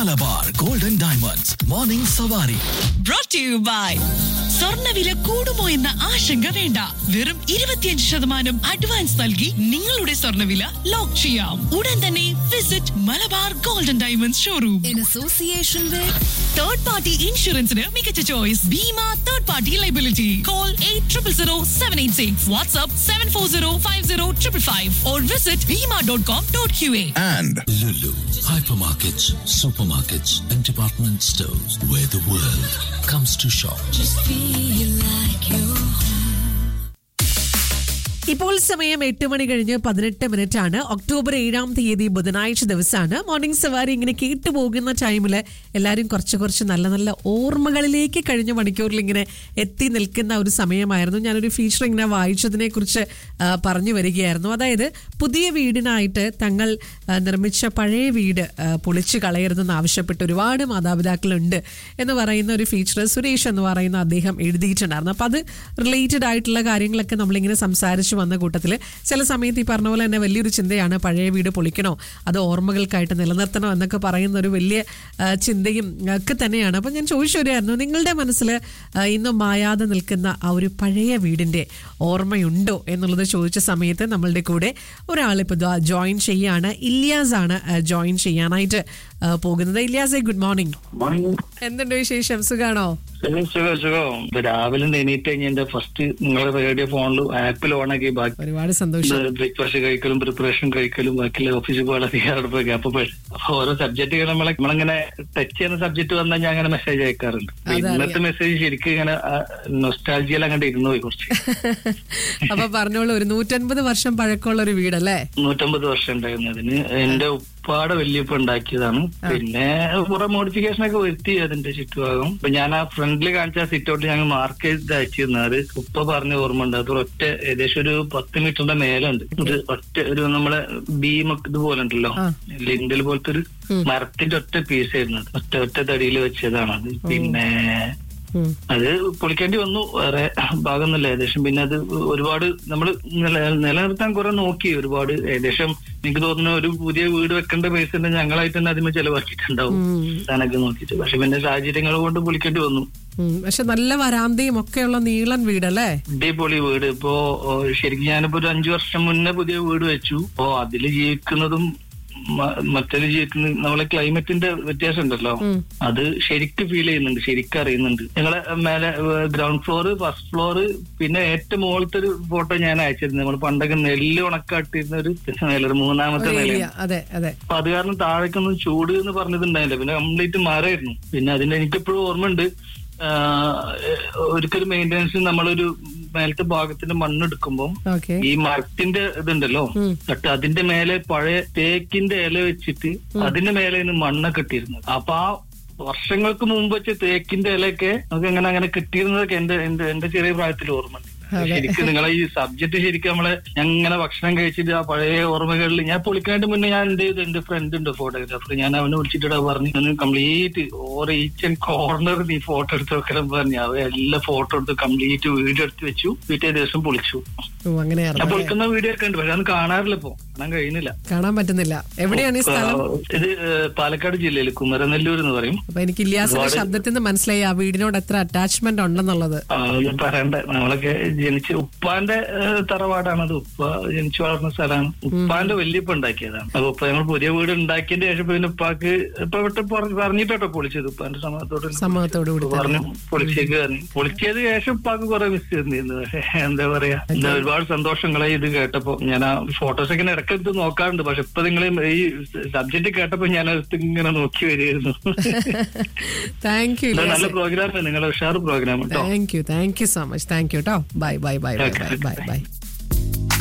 Malabar gold and diamonds morning സവാരി brought to you by സ്വർണ്ണവില കൂടുമോ എന്ന ആശങ്ക വേണ്ട വെറും ഇരുപത്തിയഞ്ച് ശതമാനം അഡ്വാൻസ് നൽകി നിങ്ങളുടെ സ്വർണ്ണവില ലോക്ക് ചെയ്യാം ഉടൻ തന്നെ visit Malabar gold and diamonds showroom in association with third party ഇൻഷുറൻസിന് മികച്ച choice Bima third party liability call eight triple zero seven eight six WhatsApp seven four zero five zero triple five or visit Bima dot com dot Q A and Lulu, hypermarkets, supermarkets, and department stores where the world comes to shop. feel like you ഇപ്പോൾ സമയം എട്ട് മണി കഴിഞ്ഞ് പതിനെട്ട് minute ആണ് October ഏഴാം തീയതി ബുധനാഴ്ച ദിവസമാണ് മോർണിംഗ് സവാരി ഇങ്ങനെ കേട്ടു പോകുന്ന ടൈമിൽ എല്ലാവരും കുറച്ച് കുറച്ച് നല്ല നല്ല ഓർമ്മകളിലേക്ക് കഴിഞ്ഞ മണിക്കൂറിൽ ഇങ്ങനെ എത്തി നിൽക്കുന്ന ഒരു സമയമായിരുന്നു ഞാനൊരു ഫീച്ചർ ഇങ്ങനെ വായിച്ചതിനെ കുറിച്ച് ആ, പറഞ്ഞു വരികയായിരുന്നു അതായത് പുതിയ വീടിനായിട്ട് തങ്ങൾ ആ, നിർമ്മിച്ച പഴയ വീട് ആ, പൊളിച്ചു കളയരുതെന്ന് ആവശ്യപ്പെട്ട് ഒരുപാട് മാതാപിതാക്കളുണ്ട് എന്ന് പറയുന്ന ഒരു ഫീച്ചർ സുരേഷ് എന്ന് പറയുന്ന അദ്ദേഹം എഴുതിയിട്ടുണ്ടായിരുന്നു അപ്പം അത് റിലേറ്റഡ് ആയിട്ടുള്ള കാര്യങ്ങളൊക്കെ നമ്മളിങ്ങനെ സംസാരിച്ചു വന്ന കൂട്ടത്തിൽ ചില സമയത്ത് ഈ പറഞ്ഞ പോലെ തന്നെ വലിയൊരു ചിന്തയാണ് പഴയ വീട് പൊളിക്കണോ അത് ഓർമ്മകൾക്കായിട്ട് നിലനിർത്തണോ എന്നൊക്കെ പറയുന്ന ഒരു വലിയ ആ, ചിന്തയും ഒക്കെ തന്നെയാണ് അപ്പം ഞാൻ ചോദിച്ചു വരികയായിരുന്നു നിങ്ങളുടെ മനസ്സിൽ ആ, ഇന്നും മായാതെ നിൽക്കുന്ന ആ ഒരു പഴയ വീടിൻ്റെ ഓർമ്മയുണ്ടോ എന്നുള്ളത് ചോദിച്ച സമയത്ത് നമ്മളുടെ കൂടെ ഒരാളിപ്പോൾ ജോയിൻ ചെയ്യാണ് ഇല്യാസ് ആണ് ജോയിൻ ചെയ്യാനായിട്ട് ആ, പോകുന്നത് ഇല്യാസെ ഗുഡ് മോർണിംഗ് മോർണിംഗ് എന്തുണ്ട് വിശേഷം സുഖാണോ സുഖം സുഖം ഇപ്പൊ രാവിലെ എണീറ്റ് കഴിഞ്ഞ എന്റെ ഫസ്റ്റ് നിങ്ങളുടെ റേഡിയോ ഫോണിൽ ആപ്പിൽ ഓണാക്കി ബാക്കി ഒരുപാട് സന്തോഷം ബ്രേക്ക്ഫാസ്റ്റ് കഴിക്കലും പ്രിപ്പറേഷൻ കഴിക്കലും ബാക്കിയുള്ള ഓഫീസിൽ പോകാതെ ഗ്യാപ്പ് പോയി അപ്പൊ ഓരോ സബ്ജക്റ്റുകൾ നമ്മളെ നമ്മളിങ്ങനെ ടച്ച് ചെയ്യുന്ന സബ്ജക്ട് വന്നാൽ ഞാൻ അങ്ങനെ മെസ്സേജ് അയക്കാറുണ്ട് അപ്പൊ അതറിയാം. ഇന്നത്തെ മെസ്സേജ് ശരിക്കും ഇങ്ങനെ നൊസ്റ്റാൾജിയിൽ അങ്ങോട്ട് ഇരുന്നു പോയി കുറച്ച് അപ്പൊ പറഞ്ഞോളൂ ഒരു നൂറ്റൻപത് വർഷം പഴക്കമുള്ള ഒരു വീടല്ലേ നൂറ്റമ്പത് വർഷം ഉണ്ടായിരുന്നു അതിന് എന്റെ ഉപ്പാടെ വല്യപ്പ ഉണ്ടാക്കിയതാണ് പിന്നെ കുറെ മോഡിഫിക്കേഷൻ ഒക്കെ വരുത്തി അതിന്റെ ചുറ്റുഭാഗം ഇപ്പൊ ഞാൻ ആ ഫ്രണ്ടിൽ കാണിച്ച സിറ്റ് ഔട്ട് ഞങ്ങൾ മാർക്ക് ചെയ്ത് അയച്ചിരുന്നത് അത് ഉപ്പ പറഞ്ഞ ഓർമ്മ ഉണ്ട് അത് ഒറ്റ ഏകദേശം ഒരു പത്ത് മീറ്ററിന്റെ മേലുണ്ട് ഒരു ഒറ്റ ഒരു നമ്മളെ ബീമൊക്കെ ഇതുപോലെ ഉണ്ടല്ലോ ആ. ലിൻഡൽ പോലത്തെ ഒരു മരത്തിന്റെ ഒറ്റ പീസ് ആയിരുന്നു അത് ഒറ്റ ഒറ്റ തടിയിൽ വെച്ചതാണ് അത് പിന്നെ ഉം. അത് പൊളിക്കേണ്ടി വന്നു വേറെ ഭാഗമൊന്നുമില്ല ഏകദേശം പിന്നെ അത് ഒരുപാട് നമ്മൾ നിലനിർത്താൻ കുറെ നോക്കി ഒരുപാട് ഏകദേശം എനിക്ക് തോന്നുന്നു ഒരു പുതിയ വീട് വെക്കേണ്ട പൈസ തന്നെ ഞങ്ങളായിട്ട് തന്നെ അതിന് ചെലവാക്കിയിട്ടുണ്ടാവും താനൊക്കെ നോക്കിയിട്ട് പക്ഷെ പിന്നെ സാഹചര്യങ്ങൾ കൊണ്ട് പൊളിക്കേണ്ടി വന്നു ഉം. പക്ഷെ നല്ല വരാന്തയും ഒക്കെയുള്ള നീളൻ വീടല്ലേ അടിപൊളി വീട് ഇപ്പോ ഓ, ശരിക്കും ഞാനിപ്പോ ഒരു അഞ്ചു വർഷം മുന്നേ പുതിയ വീട് വെച്ചു അപ്പോ അതിൽ ജീവിക്കുന്നതും മ- മറ്റേത് ജീവിക്കുന്ന നമ്മളെ ക്ലൈമറ്റിന്റെ വ്യത്യാസം ഉണ്ടല്ലോ അത് ശരിക്കും ഫീൽ ചെയ്യുന്നുണ്ട് ശരിക്കും അറിയുന്നുണ്ട് ഞങ്ങളെ മേലെ ഗ്രൗണ്ട് ഫ്ലോർ ഫസ്റ്റ് ഫ്ലോർ പിന്നെ ഏറ്റവും മുകളിലത്തെ ഒരു ഫോട്ടോ ഞാൻ അയച്ചിരുന്നു നമ്മൾ പണ്ടൊക്കെ നെല്ല് ഉണക്കാട്ടിരുന്ന ഒരു നില ഒരു മൂന്നാമത്തെ ഒരു നില ഏരിയ അതെ അതെ അപ്പൊ അത് കാരണം താഴേക്കൊന്നും ചൂട് എന്ന് പറഞ്ഞിട്ടുണ്ടായില്ല പിന്നെ കംപ്ലീറ്റ് മരമായിരുന്നു പിന്നെ അതിന്റെ എനിക്കെപ്പോഴും ഓർമ്മയുണ്ട് ഒരിക്കലും മെയിൻ്റെനൻസ് നമ്മളൊരു മേലത്തെ ഭാഗത്തിന്റെ മണ്ണെടുക്കുമ്പോൾ ഓക്കെ ഈ മരത്തിന്റെ ഇതുണ്ടല്ലോ തട്ട് അതിന്റെ മേലെ പഴയ തേക്കിന്റെ ഇല വെച്ചിട്ട് അതിന്റെ മേലെ നിന്ന് മണ്ണൊക്കെ ഇട്ടിരുന്നത് അപ്പൊ ആ വർഷങ്ങൾക്ക് മുമ്പ് വെച്ച തേക്കിന്റെ ഇലയൊക്കെ നമുക്ക് അങ്ങനെ അങ്ങനെ കിട്ടിയിരുന്നതൊക്കെ എന്റെ എന്റെ എന്റെ ചെറിയ പ്രായത്തിൽ ഓർമ്മയുണ്ട് ശരിക്കും നിങ്ങളെ ഈ സബ്ജക്ട് ശരിക്കും നമ്മളെ ഞാൻ ഇങ്ങനെ ഭക്ഷണം കഴിച്ചിട്ട് ആ പഴയ ഓർമ്മകളിൽ ഞാൻ പൊളിക്കാണ്ട് മുന്നേ ഞാൻ എന്ത് ചെയ്തു എന്റെ ഫ്രണ്ട് ഉണ്ട് ഫോട്ടോഗ്രാഫർ ഞാൻ അവനെ വിളിച്ചിട്ട് പറഞ്ഞു കംപ്ലീറ്റ് ഓരോ ഈച്ച് ആൻഡ് കോർണർ നീ ഫോട്ടോ എടുത്ത് വെക്കണം പറഞ്ഞു അവ എല്ലാ ഫോട്ടോ എടുത്ത് കംപ്ലീറ്റ് വീഡിയോ എടുത്ത് വെച്ചു പിറ്റേ ദിവസം പൊളിച്ചു ഓ ഞാൻ അങ്ങനെയായിരുന്നു പൊളിക്കുന്ന വീഡിയോ ഒക്കെ ഉണ്ട് പക്ഷെ അത് കാണാറില്ല ഇപ്പൊ കാണാൻ കഴിയുന്നില്ല കാണാൻ പറ്റുന്നില്ല എവിടെയാണ് ഈ സ്ഥലം ഇത് ഏഹ്, പാലക്കാട് ജില്ലയിൽ കുമരനെല്ലൂർ എന്ന് പറയും അപ്പൊ എനിക്ക് ഇല്യാസിന്റെ ശബ്ദത്തിൽ നിന്ന് മനസ്സിലായി ആ വീടിനോട് എത്ര അറ്റാച്ച്മെന്റ് ഉണ്ടെന്നുള്ളത് ആ, ഒന്നും പറയണ്ട നമ്മളൊക്കെ ജനിച്ച് ഉപ്പാന്റെ ഏഹ്, തറവാടാണത് ഉപ്പ ജനിച്ചു വളർന്ന സ്ഥലമാണ് ഉപ്പാന്റെ വല്യപ്പ ഉണ്ടാക്കിയതാണ് അപ്പൊ ഉപ്പ ഞങ്ങൾ പുതിയ വീട് ഉണ്ടാക്കിയതിന്റെ ശേഷം പിന്നെ ഉപ്പാക്ക് ഇപ്പൊ വിട്ട് പറ- പറഞ്ഞിട്ടോ പൊളിച്ചത് ഉപ്പാന്റെ സമ്മതത്തോട് സമ്മതത്തോടു കൂടി തന്നെ. പറഞ്ഞു പൊളിച്ചേക്ക് പറഞ്ഞു പൊളിച്ചത് ശേഷം ഉപ്പാക്ക് കുറെ മിസ് ചെയ്തിരുന്നു പക്ഷെ എന്താ പറയാ എന്താ ഒരുപാട് സന്തോഷങ്ങളായി ഇത് കേട്ടപ്പോ ഞാൻ ആ ഫോട്ടോസ് ഒക്കെ ഇടയ്ക്ക് എടുത്ത് നോക്കാറുണ്ട് പക്ഷെ ഇപ്പൊ നിങ്ങൾ ഈ സബ്ജക്ട് കേട്ടപ്പോ ഞാൻ അടുത്ത് ഇങ്ങനെ നോക്കി വരികയായിരുന്നു താങ്ക് യു ഇത് നല്ല ഇല്യാസ് പ്രോഗ്രാം നിങ്ങളുടെ ഉഷാർ പ്രോഗ്രാം കേട്ടോ thank you thank you so much thank you കേട്ടോ bye bye bye bye bye by